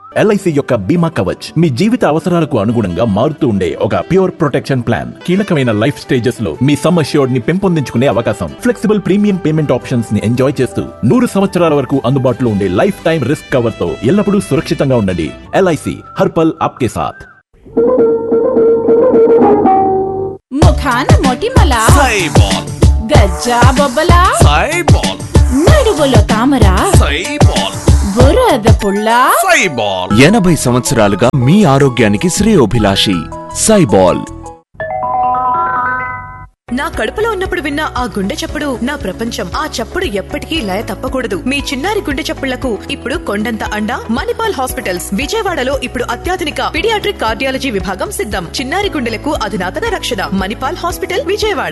LIC యొక్క బీమా కవచ్ మీ జీవిత అవసరాలకు అనుగుణంగా మారుతూ ఉండే ఒక ప్యూర్ ప్రొటెక్షన్ ప్లాన్ కీలకమైన లైఫ్ స్టేజెస్ లో మీ సమ్ అష్యూర్డ్ ని పెంపొందించుకునే అవకాశం ఫ్లెక్సిబుల్ ప్రీమియం పేమెంట్ ఆప్షన్స్ ని ఎంజాయ్ చేస్తూ నూరు సంవత్సరాల వరకు అందుబాటులో ఉండే లైఫ్ టైం రిస్క్ కవర్ తో ఎల్లప్పుడూ సురక్షితంగా ఉండండి ఎల్ఐసి హర్పల్ ఆప్కే సాథ్ ముఖాన మొటిమల సైబాల్ గజ్జా బొబ్బల సైబాల్ నడువులో తామర సైబాల్ బురద పుల్ల సైబాల్ ఎనభై సంవత్సరాలుగా మీ ఆరోగ్యానికి శ్రేయోభిలాషి సైబాల్ నా కడుపులో ఉన్నప్పుడు విన్న ఆ గుండె చప్పుడు నా ప్రపంచం ఆ చప్పుడు ఎప్పటికీ లయ తప్పకూడదు మీ చిన్నారి గుండె చప్పుళ్లకు ఇప్పుడు కొండంత అండ మణిపాల్ హాస్పిటల్స్ విజయవాడలో ఇప్పుడు అత్యాధునిక పిడియాట్రిక్ కార్డియాలజీ విభాగం సిద్ధం చిన్నారి గుండెలకు అధునాతన రక్షణ మణిపాల్ హాస్పిటల్ విజయవాడ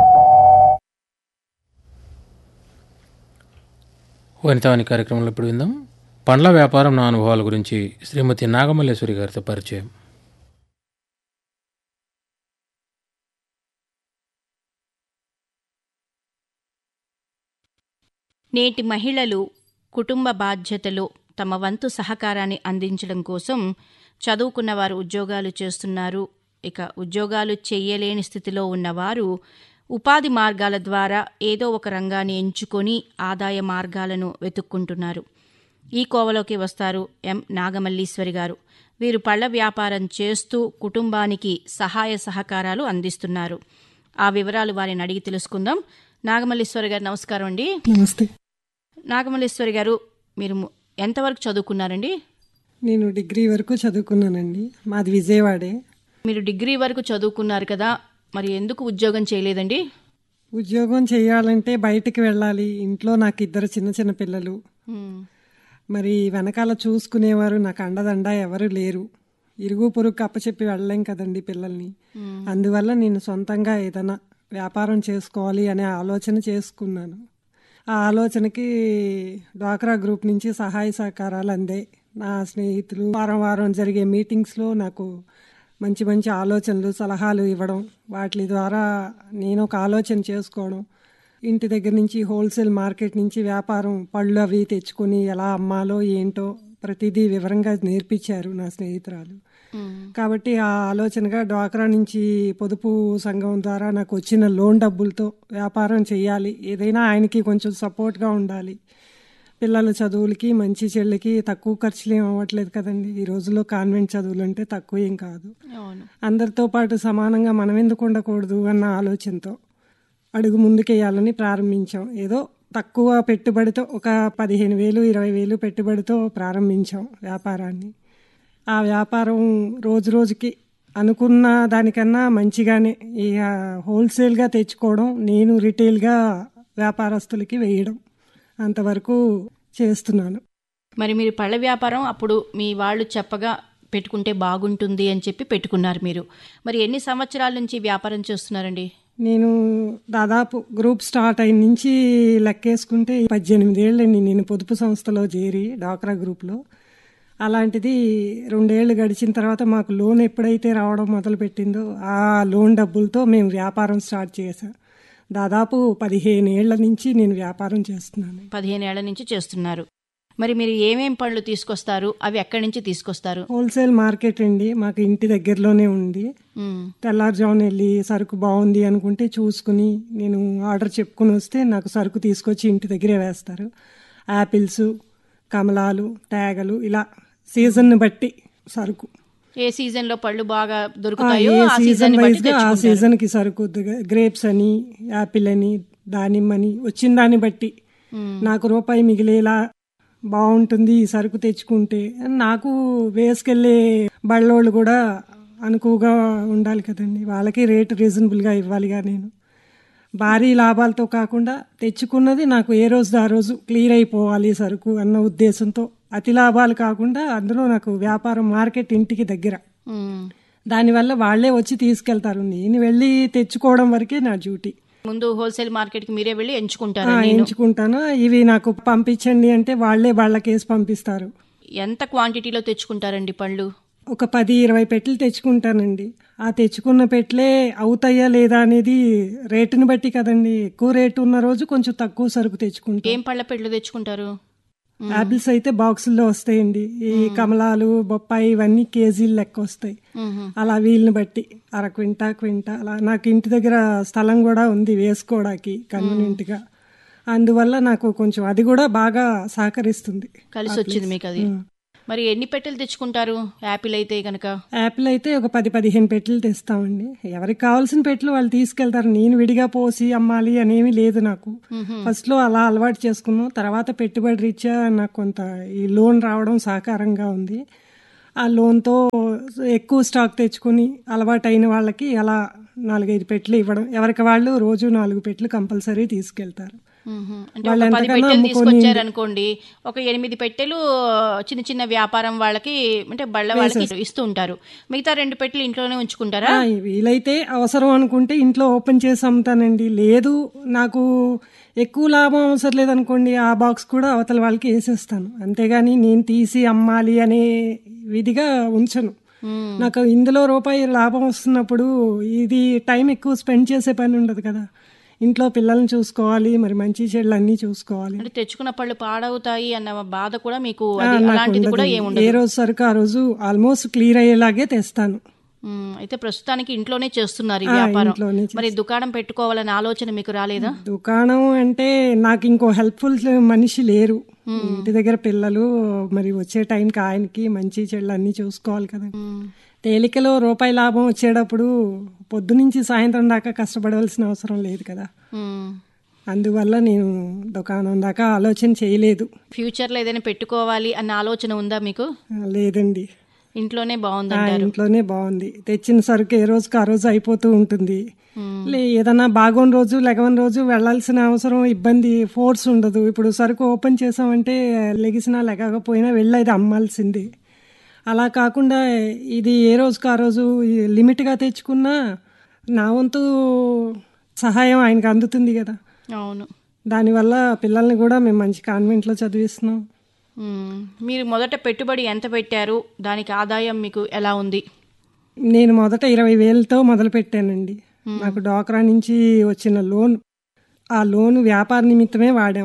వనితావాణి కార్యక్రమంలో ఇప్పుడు విందాం పండ్ల వ్యాపారం నా అనుభవాల గురించి శ్రీమతి నాగమల్లేశ్వరి గారితో పరిచయం నేటి మహిళలు కుటుంబ బాధ్యతలో తమ వంతు సహకారాన్ని అందించడం కోసం చదువుకున్న వారు ఉద్యోగాలు చేస్తున్నారు ఇక ఉద్యోగాలు చేయలేని స్థితిలో ఉన్నవారు ఉపాధి మార్గాల ద్వారా ఏదో ఒక రంగాన్ని ఎంచుకొని ఆదాయ మార్గాలను వెతుక్కుంటున్నారు ఈ కోవలోకి వస్తారు ఎం నాగమల్లీశ్వరి గారు వీరు పళ్ళ వ్యాపారం చేస్తూ కుటుంబానికి సహాయ సహకారాలు అందిస్తున్నారు ఆ వివరాలు వారిని అడిగి తెలుసుకుందాం నాగమల్లీశ్వరి గారు నమస్కారం అండి నమస్తే నాగమల్లేశ్వరి గారు మీరు ము- ఎంతవరకు చదువుకున్నారండి నేను డిగ్రీ వరకు చదువుకున్నానండి మాది విజయవాడే మీరు డిగ్రీ వరకు చదువుకున్నారు కదా మరి ఎందుకు ఉద్యోగం చేయలేదండి ఉద్యోగం చేయాలంటే బయటికి వెళ్ళాలి ఇంట్లో నాకు ఇద్దరు చిన్న చిన్న పిల్లలు మరి వెనకాల చూసుకునేవారు నాకు అండదండ ఎవరు లేరు ఇరుగు పొరుగు అప్పచెప్పి వెళ్ళలేం కదండి పిల్లల్ని అందువల్ల నేను సొంతంగా ఏదైనా వ్యాపారం చేసుకోవాలి అనే ఆలోచన చేసుకున్నాను ఆ ఆలోచనకి డ్వాక్రా గ్రూప్ నుంచి సహాయ సహకారాలు అందాయి నా స్నేహితులు వారం వారం జరిగే మీటింగ్స్లో నాకు మంచి మంచి ఆలోచనలు సలహాలు ఇవ్వడం వాటి ద్వారా నేను ఒక ఆలోచన చేసుకోవడం ఇంటి దగ్గర నుంచి హోల్సేల్ మార్కెట్ నుంచి వ్యాపారం పళ్ళు అవి తెచ్చుకొని ఎలా అమ్మాలో ఏంటో ప్రతిదీ వివరంగా నేర్పించారు నా స్నేహితురాలు కాబట్టి ఆ ఆలోచనగా డ్వాక్రా నుంచి పొదుపు సంఘం ద్వారా నాకు వచ్చిన లోన్ డబ్బులతో వ్యాపారం చేయాలి ఏదైనా ఆయనకి కొంచెం సపోర్ట్గా ఉండాలి పిల్లల చదువులకి మంచి చెల్లికి తక్కువ ఖర్చులు ఏం అవ్వట్లేదు కదండి ఈ రోజుల్లో కాన్వెంట్ చదువులు అంటే తక్కువ ఏం కాదు అందరితో పాటు సమానంగా మనం ఎందుకు ఉండకూడదు అన్న ఆలోచనతో అడుగు ముందుకేయాలని ప్రారంభించాం ఏదో తక్కువ పెట్టుబడితో ఒక పదిహేను వేలు ఇరవై వేలు పెట్టుబడితో ప్రారంభించాం వ్యాపారాన్ని ఆ వ్యాపారం రోజు రోజుకి అనుకున్న దానికన్నా మంచిగానే ఈ ఆ, హోల్సేల్గా తెచ్చుకోవడం నేను రిటైల్గా వ్యాపారస్తులకి వేయడం అంతవరకు చేస్తున్నాను మరి మీరు పళ్ళ వ్యాపారం అప్పుడు మీ వాళ్ళు చెప్పగా పెట్టుకుంటే బాగుంటుంది అని చెప్పి పెట్టుకున్నారు మీరు మరి ఎన్ని సంవత్సరాల నుంచి వ్యాపారం చేస్తున్నారండి నేను దాదాపు గ్రూప్ స్టార్ట్ అయిన నుంచి లెక్కేసుకుంటే పద్దెనిమిది ఏళ్ళండి నేను పొదుపు సంస్థలో చేరి డాక్రా గ్రూప్లో అలాంటిది రెండేళ్లు గడిచిన తర్వాత మాకు లోన్ ఎప్పుడైతే రావడం మొదలుపెట్టిందో ఆ లోన్ డబ్బులతో మేము వ్యాపారం స్టార్ట్ చేశాం దాదాపు పదిహేను ఏళ్ల నుంచి నేను వ్యాపారం చేస్తున్నాను పదిహేను ఏళ్ల నుంచి చేస్తున్నారు మరి మీరు ఏమేం పళ్ళు తీసుకొస్తారు అవి ఎక్కడి నుంచి తీసుకొస్తారు హోల్సేల్ మార్కెట్ అండి మాకు ఇంటి దగ్గరలోనే ఉంది మ్మ్. తెల్లారుజామున వెళ్ళి సరుకు బాగుంది అనుకుంటే చూసుకుని నేను ఆర్డర్ చెప్పుకుని వస్తే నాకు సరుకు తీసుకొచ్చి ఇంటి దగ్గరే వేస్తారు యాపిల్స్ కమలాలు తేగలు ఇలా సీజన్ బట్టి సరుకు ఏ సీజన్ లో పళ్ళు బాగా ఆ, దొరుకుతాయో ఏ ఆ సీజన్ సీజన్ బట్టి వైజ్ గా ఆ తెచ్చుకుంటారు సీజన్ కి సరుకు గ్రేప్స్ అని యాపిల్ అని దానిమ్మ అని వచ్చిన దాన్ని బట్టి నాకు రూపాయి మిగిలేలా బాగుంటుంది ఈ సరుకు తెచ్చుకుంటే నాకు వేసుకెళ్లే బళ్ళోళ్ళు కూడా అనుకువగా ఉండాలి కదండి వాళ్ళకి రేటు రీజనబుల్గా ఇవ్వాలిగా నేను భారీ లాభాలతో కాకుండా తెచ్చుకున్నది నాకు ఏ రోజు ఆ రోజు క్లియర్ అయిపోవాలి సరుకు అన్న ఉద్దేశంతో అతి లాభాలు కాకుండా అందులో నాకు వ్యాపారం మార్కెట్ ఇంటికి దగ్గర మ్మ్. దానివల్ల వాళ్ళే వచ్చి తీసుకెళ్తారు నేను వెళ్ళి తెచ్చుకోవడం వరకే నా డ్యూటీ ముందు హోల్సేల్ మార్కెట్ కి మీరే వెళ్ళి ఎంచుకుంటారు ఆ, నేను ఎంచుకుంటాను ఇవి నాకు పంపించండి అంటే వాళ్ళే వాళ్ళకేసి పంపిస్తారు ఎంత క్వాంటిటీలో తెచ్చుకుంటారండి పళ్ళు ఒక పది ఇరవై పెట్టెలు తెచ్చుకుంటానండి ఆ తెచ్చుకున్న పెట్టలే అవుతాయా లేదా అనేది రేటుని బట్టి కదండి ఎక్కువ రేటు ఉన్న రోజు కొంచెం తక్కువ సరుకు తెచ్చుకుంటాం ఏం పళ్ళ పెళ్ళు తెచ్చుకుంటారు యాపిల్స్ అయితే బాక్సుల్లో వస్తాయండి ఈ కమలాలు బొప్పాయి ఇవన్నీ కేజీలు లెక్క వస్తాయి అలా వీళ్ళని బట్టి అర క్వింటా క్వింటా అలా నాకు ఇంటి దగ్గర స్థలం కూడా ఉంది వేసుకోవడానికి కన్వీనియంట్ గా అందువల్ల నాకు కొంచెం అది కూడా బాగా సహకరిస్తుంది కలిసి వచ్చింది మీకు అది మరి ఎన్ని పెట్టెలు తెచ్చుకుంటారు యాపిల్ అయితే కనుక యాపిల్ అయితే ఒక పది పదిహేను పెట్టెలు తెస్తామండి ఎవరికి కావాల్సిన పెట్టెలు వాళ్ళు తీసుకెళ్తారు నేను విడిగా పోసి అమ్మాలి అనేమి లేదు నాకు ఫస్ట్ లో అలా అలవాటు చేసుకున్నాం తర్వాత పెట్టుబడి రీత్యా నాకు కొంత ఈ లోన్ రావడం సహకారంగా ఉంది ఆ లోన్తో ఎక్కువ స్టాక్ తెచ్చుకొని అలవాటు అయిన వాళ్ళకి అలా నాలుగైదు పెట్లు ఇవ్వడం ఎవరికి వాళ్ళు రోజు నాలుగు పెట్లు కంపల్సరీ తీసుకెళ్తారు మ్మ్. అంటే వాళ్ళు ఒక పది ఎంతకన్నా పెట్టెలు అమ్ముకొని- తీసుకొచ్చారు అనుకోండి ఒక ఎనిమిది పెట్టెలు చిన్న చిన్న వ్యాపారం వాళ్ళకి అంటే బళ్ళ వాళ్ళకి ఇస్తూ ఉంటారు మిగతా రెండు పెట్టెలు ఇంట్లోనే ఉంచుకుంటారా ఆ, వీలైతే అవసరం అనుకుంటే ఇంట్లో ఓపెన్ చేసి అమ్ముతానండి లేదు నాకు ఎక్కువ లాభం అవసరం లేదనుకోండి ఆ బాక్స్ కూడా అవతల వాళ్ళకి వేసేస్తాను అంతేగాని నేను తీసి అమ్మాలి అనే విధిగా ఉంచను నాకు ఇందులో రూపాయి లాభం వస్తున్నప్పుడు ఇది టైం ఎక్కువ స్పెండ్ చేసే పని ఉండదు కదా ఇంట్లో పిల్లల్ని చూసుకోవాలి మరి మంచి చెడులు అన్నీ చూసుకోవాలి అంటే తెచ్చుకున్న పళ్ళు పాడవుతాయి అన్న బాధ కూడా మీకు ఆ, అది నాకు అలాంటిది కూడా ఉండదండి. ఏముండదు ఏ రోజు సరుకు ఆ రోజు ఆల్మోస్ట్ క్లియర్ అయ్యేలాగే తెస్తాను మ్మ్. అయితే ప్రస్తుతానికి ఇంట్లోనే చేస్తున్నారు ఈ ఆ, వ్యాపారం ఇంట్లోనే మరి దుకాణం పెట్టుకోవాలనే ఆలోచన మీకు రాలేదా దుకాణం అంటే నాకు ఇంకో హెల్ప్ఫుల్ మనిషి లేరు ఇంటి దగ్గర పిల్లలు మరి వచ్చే టైంకి ఆయనకి మంచి చెళ్ళు అన్ని చూసుకోవాలి కదా తేలికలో రూపాయి లాభం వచ్చేటప్పుడు పొద్దు నుంచి సాయంత్రం దాకా కష్టపడవలసిన అవసరం లేదు కదా మ్మ్. అందువల్ల నేను దుకాణం దాకా ఆలోచన చేయలేదు ఫ్యూచర్ లో ఏదైనా పెట్టుకోవాలి అన్న ఆలోచన ఉందా మీకు లేదండి ఇంట్లోనే ఆ బాగుందంటారు ఇంట్లోనే బాగుంది తెచ్చిన సరుకు ఏ రోజుకి ఆ రోజు అయిపోతూ ఉంటుంది లే ఏదన్నా బాగోని రోజు లెగవని రోజు వెళ్ళాల్సిన అవసరం ఇబ్బంది ఫోర్స్ ఉండదు ఇప్పుడు సరుకు ఓపెన్ చేసామంటే లెగిసినా లెగకపోయినా వెళ్ళేది అమ్మాల్సిందే అలా కాకుండా ఇది ఏ రోజుకి ఆ రోజు లిమిట్గా తెచ్చుకున్నా నా వంతు సహాయం ఆయనకు అందుతుంది కదా అవును దానివల్ల పిల్లల్ని కూడా మేము మంచి కాన్వెంట్లో చదివిస్తున్నాం మ్మ్. మీరు మొదట పెట్టుబడి ఎంత పెట్టారు దానికి ఆదాయం మీకు ఎలా ఉంది నేను మొదట ఇరవై వేలతో మొదలు పెట్టానండి నాకు డోక్రా నుంచి వచ్చిన లోన్ ఆ లోన్ వ్యాపార నిమిత్తమే వాడాం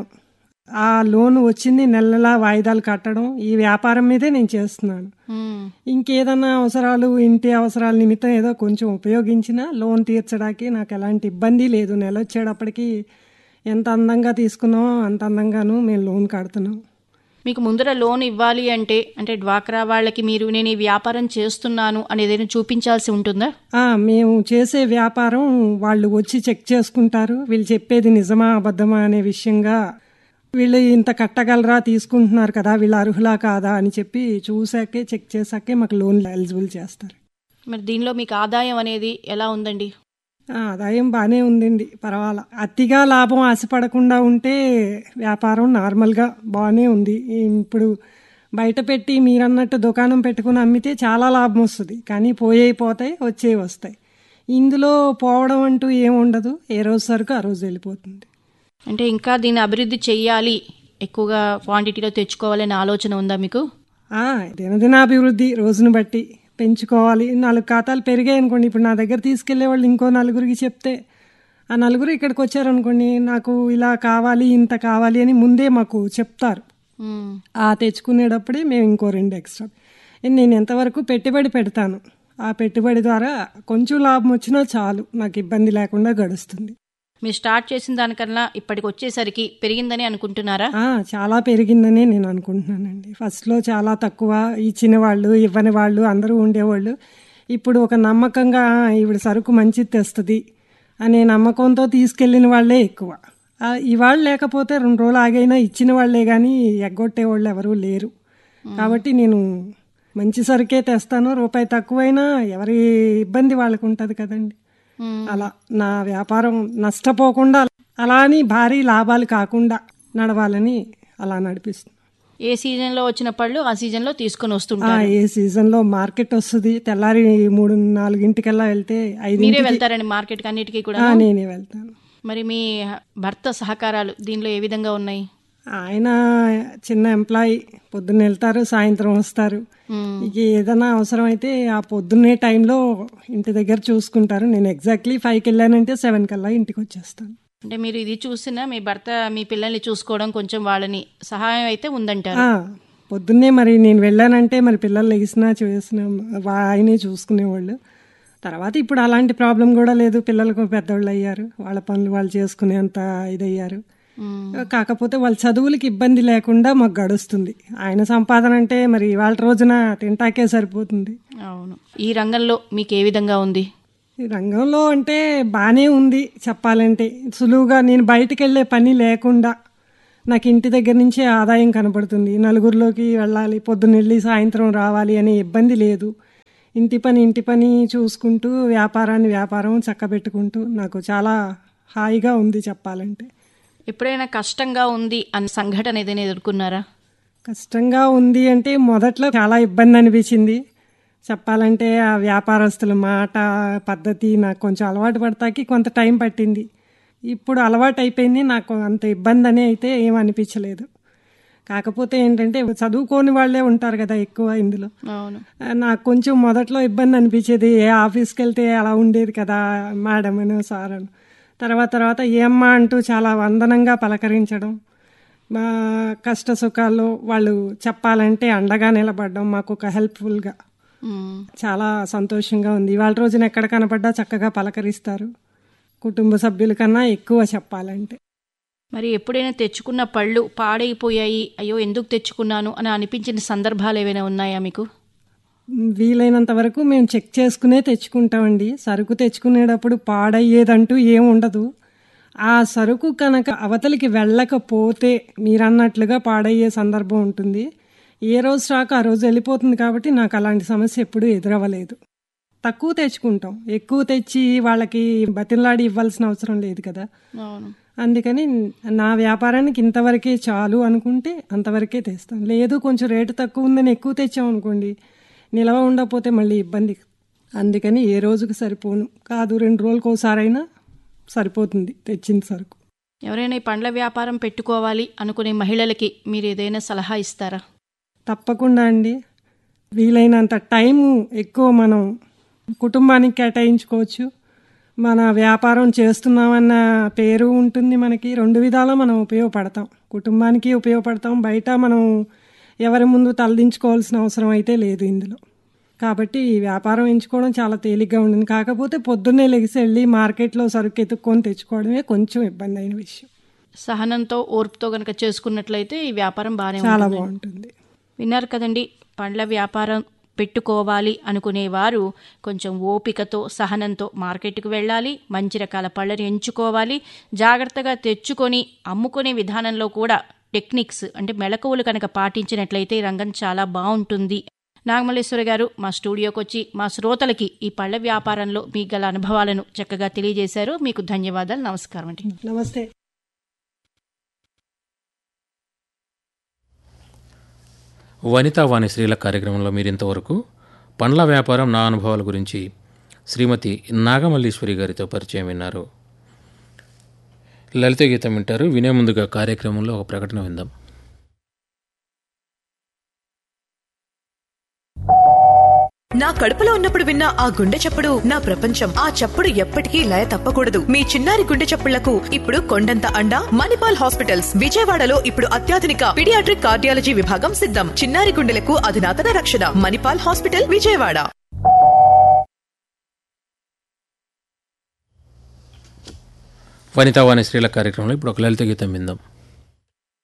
ఆ లోన్ వచ్చింది నెలలా వాయిదాలు కట్టడం ఈ వ్యాపారం మీదే నేను చేస్తున్నాను మ్మ్. ఇంకేదన్నా అవసరాలు ఇంటి అవసరాల నిమిత్తం ఏదో కొంచెం ఉపయోగించినా లోన్ తీర్చడానికి నాకు ఎలాంటి ఇబ్బంది లేదు నెల వచ్చేటప్పటికి ఎంత అందంగా తీసుకున్నామో అంత అందంగాను మేము లోన్ కడుతున్నాం మీకు ముందర లోన్ ఇవ్వాలి అంటే అంటే డ్వాక్రా వాళ్ళకి మీరు నేను ఈ వ్యాపారం చేస్తున్నాను అనేది చూపించాల్సి ఉంటుందా ఆ, మేము చేసే వ్యాపారం వాళ్ళు వచ్చి చెక్ చేసుకుంటారు వీళ్ళు చెప్పేది నిజమా అబద్ధమా అనే విషయంగా వీళ్ళు ఇంత కట్టగలరా తీసుకుంటున్నారు కదా వీళ్ళు అర్హులా కాదా అని చెప్పి చూసాకే చెక్ చేసాకే మాకు లోన్ ఎలిజిబుల్ చేస్తారు మరి దీనిలో మీకు ఆదాయం అనేది ఎలా ఉందండి ఆ, ఆదాయం బాగానే ఉందండి పర్వాలా అతిగా లాభం ఆశపడకుండా ఉంటే వ్యాపారం నార్మల్గా బాగానే ఉంది ఇప్పుడు బయట పెట్టి మీరన్నట్టు దుకాణం పెట్టుకుని అమ్మితే చాలా లాభం వస్తుంది కానీ పోయే పోతాయి వచ్చేవి వస్తాయి ఇందులో పోవడం అంటూ ఏముండదు ఏ రోజు సరుకు ఆ రోజు వెళ్ళిపోతుంది అంటే ఇంకా దీన్ని అభివృద్ధి చెయ్యాలి ఎక్కువగా క్వాంటిటీలో తెచ్చుకోవాలనే ఆలోచన ఉందా మీకు ఆ, దినదినాభివృద్ధి రోజును బట్టి పెంచుకోవాలి నాలుగు ఖాతాలు పెరిగాయి అనుకోండి ఇప్పుడు నా దగ్గర తీసుకెళ్లే వాళ్ళు ఇంకో నలుగురికి చెప్తే ఆ నలుగురు ఇక్కడికి వచ్చారనుకోండి నాకు ఇలా కావాలి ఇంత కావాలి అని ముందే మాకు చెప్తారు మ్మ్. ఆ తెచ్చుకునేటప్పుడే మేము ఇంకో రెండు ఎక్స్ట్రా నేను ఎంతవరకు పెట్టుబడి పెడతాను ఆ పెట్టుబడి ద్వారా కొంచెం లాభం వచ్చినా చాలు నాకు ఇబ్బంది లేకుండా గడుస్తుంది మీరు స్టార్ట్ చేసిన దానికన్నా ఇప్పటికి వచ్చేసరికి పెరిగిందని అనుకుంటున్నారా ఆ, చాలా పెరిగిందనే నేను అనుకుంటున్నానండి ఫస్ట్లో చాలా తక్కువ ఇచ్చిన వాళ్ళు ఇవ్వని వాళ్ళు అందరూ ఉండేవాళ్ళు ఇప్పుడు ఒక నమ్మకంగా "ఆ, ఈవిడ సరుకు మంచిది తెస్తుంది అనే నమ్మకంతో తీసుకెళ్లిన వాళ్ళే ఎక్కువ ఆ, ఇవాళ లేకపోతే రెండు రోజులు ఆగైనా ఇచ్చిన వాళ్ళే కానీ ఎగ్గొట్టే వాళ్ళు ఎవరూ లేరు కాబట్టి నేను మంచి సరుకే తెస్తాను రూపాయి తక్కువైనా ఎవరి ఇబ్బంది వాళ్ళకు ఉంటుంది కదండి అలా నా వ్యాపారం నష్టపోకుండా అలా అని భారీ లాభాలు కాకుండా నడవాలని అలా నడిపిస్తుంది ఏ సీజన్లో వచ్చిన పళ్ళు ఆ సీజన్లో తీసుకొని ఆ, వస్తుంటారు ఏ సీజన్ లో మార్కెట్ వస్తుంది తెల్లారి మూడు నాలుగింటికల్లా వెళ్తే ఐదు మీరే వెళ్తారండి మార్కెట్కి అన్నిటికీ కూడా నేనే వెళ్తాను మరి మీ భర్త సహకారాలు దీనిలో ఏ విధంగా ఉన్నాయి ఆయన చిన్న ఎంప్లాయీ పొద్దున్న వెళ్తారు సాయంత్రం వస్తారు ఇక ఏదైనా అవసరం అయితే ఆ పొద్దున్నే టైంలో ఇంటి దగ్గర చూసుకుంటారు నేను ఎగ్జాక్ట్లీ ఫైవ్కి వెళ్ళానంటే సెవెన్ కల్లా ఇంటికి వచ్చేస్తాను అంటే మీరు ఇది చూసినా మీ భర్త మీ పిల్లల్ని చూసుకోవడం కొంచెం వాళ్ళని సహాయం అయితే ఉందంటారు ఆ, పొద్దున్నే మరి నేను వెళ్ళానంటే మరి పిల్లలు లెగిసినా చేసిన ఆయనే చూసుకునేవాళ్ళు తర్వాత ఇప్పుడు అలాంటి ప్రాబ్లం కూడా లేదు పిల్లలకు పెద్దవాళ్ళు అయ్యారు వాళ్ళ పనులు వాళ్ళు చేసుకునేంత ఇదయ్యారు కాకపోతే వాళ్ళ చదువులకి ఇబ్బంది లేకుండా మాకు గడుస్తుంది ఆయన సంపాదన అంటే మరి వాళ్ళ రోజున తింటాకే సరిపోతుంది అవును ఈ రంగంలో మీకు ఏ విధంగా ఉంది ఈ రంగంలో అంటే బాగానే ఉంది చెప్పాలంటే సులువుగా నేను బయటికి వెళ్ళే పని లేకుండా నాకు ఇంటి దగ్గర నుంచే ఆదాయం కనపడుతుంది నలుగురిలోకి వెళ్ళాలి పొద్దున్న వెళ్ళి సాయంత్రం రావాలి అనే ఇబ్బంది లేదు ఇంటి పని ఇంటి పని చూసుకుంటూ వ్యాపారాన్ని వ్యాపారం చక్కబెట్టుకుంటూ నాకు చాలా హాయిగా ఉంది చెప్పాలంటే ఎప్పుడైనా కష్టంగా ఉంది అన్న సంఘటన ఏదైనా ఎదుర్కొన్నారా కష్టంగా ఉంది అంటే మొదట్లో చాలా ఇబ్బంది అనిపించింది చెప్పాలంటే ఆ వ్యాపారస్తుల మాట పద్ధతి నాకు కొంచెం అలవాటు పడతాకి కొంత టైం పట్టింది ఇప్పుడు అలవాటు అయిపోయింది నాకు అంత ఇబ్బంది అని అయితే ఏం అనిపించలేదు కాకపోతే ఏంటంటే చదువుకోని వాళ్ళే ఉంటారు కదా ఎక్కువ ఇందులో అవును ఆ, నాకు కొంచెం మొదట్లో ఇబ్బంది అనిపించేది ఏ ఆఫీస్కి వెళ్తే అలా ఉండేది కదా మేడం అని సార్ అని తర్వాత తర్వాత ఏమ్మా అంటూ చాలా వందనంగా పలకరించడం మా కష్ట సుఖాల్లో వాళ్ళు చెప్పాలంటే అండగా నిలబడడం మాకు ఒక హెల్ప్ఫుల్గా మ్మ్. చాలా సంతోషంగా ఉంది ఇవాళ రోజున ఎక్కడ కనపడ్డా చక్కగా పలకరిస్తారు కుటుంబ సభ్యుల కన్నా ఎక్కువ చెప్పాలంటే మరి ఎప్పుడైనా తెచ్చుకున్న పళ్ళు పాడైపోయాయి అయ్యో ఎందుకు తెచ్చుకున్నాను అని అనిపించిన సందర్భాలు ఏమైనా ఉన్నాయా మీకు వీలైనంత వరకు మేము చెక్ చేసుకునే తెచ్చుకుంటామండి సరుకు తెచ్చుకునేటప్పుడు పాడయ్యేదంటూ ఏం ఉండదు ఆ సరుకు కనుక అవతలికి వెళ్ళకపోతే మీరన్నట్లుగా పాడయ్యే సందర్భం ఉంటుంది ఏ రోజు స్టాక్ ఆ రోజు వెళ్ళిపోతుంది కాబట్టి నాకు అలాంటి సమస్య ఎప్పుడూ ఎదురవ్వలేదు తక్కువ తెచ్చుకుంటాం ఎక్కువ తెచ్చి వాళ్ళకి బతిలాడి ఇవ్వాల్సిన అవసరం లేదు కదా అవును అందుకని నా వ్యాపారానికి ఇంతవరకే చాలు అనుకుంటే అంతవరకే తెస్తాం లేదు కొంచెం రేటు తక్కువ ఉందని ఎక్కువ తెచ్చాం అనుకోండి నిలవ ఉండకపోతే మళ్ళీ ఇబ్బంది అందుకని ఏ రోజుకి సరిపోను కాదు రెండు రోజులకు ఒకసారైనా సరిపోతుంది తెచ్చిన సరుకు ఎవరైనా ఈ పండ్ల వ్యాపారం పెట్టుకోవాలి అనుకునే మహిళలకి మీరు ఏదైనా సలహా ఇస్తారా తప్పకుండా అండి వీలైనంత టైం ఎక్కువ మనం కుటుంబానికి కేటాయించుకోవచ్చు మన వ్యాపారం చేస్తున్నామన్న పేరు ఉంటుంది మనకి రెండు విధాలా మనం ఉపయోగపడతాం కుటుంబానికి ఉపయోగపడతాం బయట మనం ఎవరి ముందు తలదించుకోవాల్సిన అవసరం అయితే లేదు ఇందులో కాబట్టి ఈ వ్యాపారం ఎంచుకోవడం చాలా తేలిగ్గా ఉంటుంది కాకపోతే పొద్దున్నే లెగిసి వెళ్ళి మార్కెట్లో సరుకు ఎత్తుక్కొని తెచ్చుకోవడమే కొంచెం ఇబ్బంది అయిన విషయం సహనంతో ఓర్పుతో గనక చేసుకున్నట్లయితే ఈ వ్యాపారం బాగానే చాలా ఉంటుంది బాగుంటుంది విన్నారు కదండి పండ్ల వ్యాపారం పెట్టుకోవాలి అనుకునేవారు కొంచెం ఓపికతో సహనంతో మార్కెట్కి వెళ్ళాలి మంచి రకాల పళ్ళని ఎంచుకోవాలి జాగ్రత్తగా తెచ్చుకొని అమ్ముకునే విధానంలో కూడా టెక్నిక్స్ అంటే మెళకువలు కనుక పాటించినట్లయితే ఈ రంగం చాలా బాగుంటుంది నాగమల్లేశ్వర గారు మా స్టూడియోకి వచ్చి మా శ్రోతలకి ఈ పళ్ళ వ్యాపారంలో మీకు గల అనుభవాలను చక్కగా తెలియజేశారు మీకు ధన్యవాదాలు నమస్కారం అండి నమస్తే వనితా వాణి స్త్రీల కార్యక్రమంలో మీరు ఇంతవరకు పండ్ల వ్యాపారం నా అనుభవాల గురించి శ్రీమతి నాగమల్లీశ్వరి గారితో పరిచయం విన్నారు లలిత గీతం వింటారు వినే ముందుగా కార్యక్రమంలో ఒక ప్రకటన విందాం నా కడుపులో ఉన్నప్పుడు విన్న ఆ గుండె చప్పుడు నా ప్రపంచం ఆ చప్పుడు ఎప్పటికీ లయ తప్పకూడదు మీ చిన్నారి గుండె చప్పుళ్లకు ఇప్పుడు కొండంత అండ మణిపాల్ హాస్పిటల్స్ విజయవాడలో ఇప్పుడు అత్యాధునిక పిడియాట్రిక్ కార్డియాలజీ విభాగం సిద్ధం చిన్నారి గుండెలకు అధునాతన రక్షణ మణిపాల్ హాస్పిటల్ విజయవాడ వనితా వాణి స్త్రీల కార్యక్రమంలో ఇప్పుడు ఒక లలిత గీతం విందాం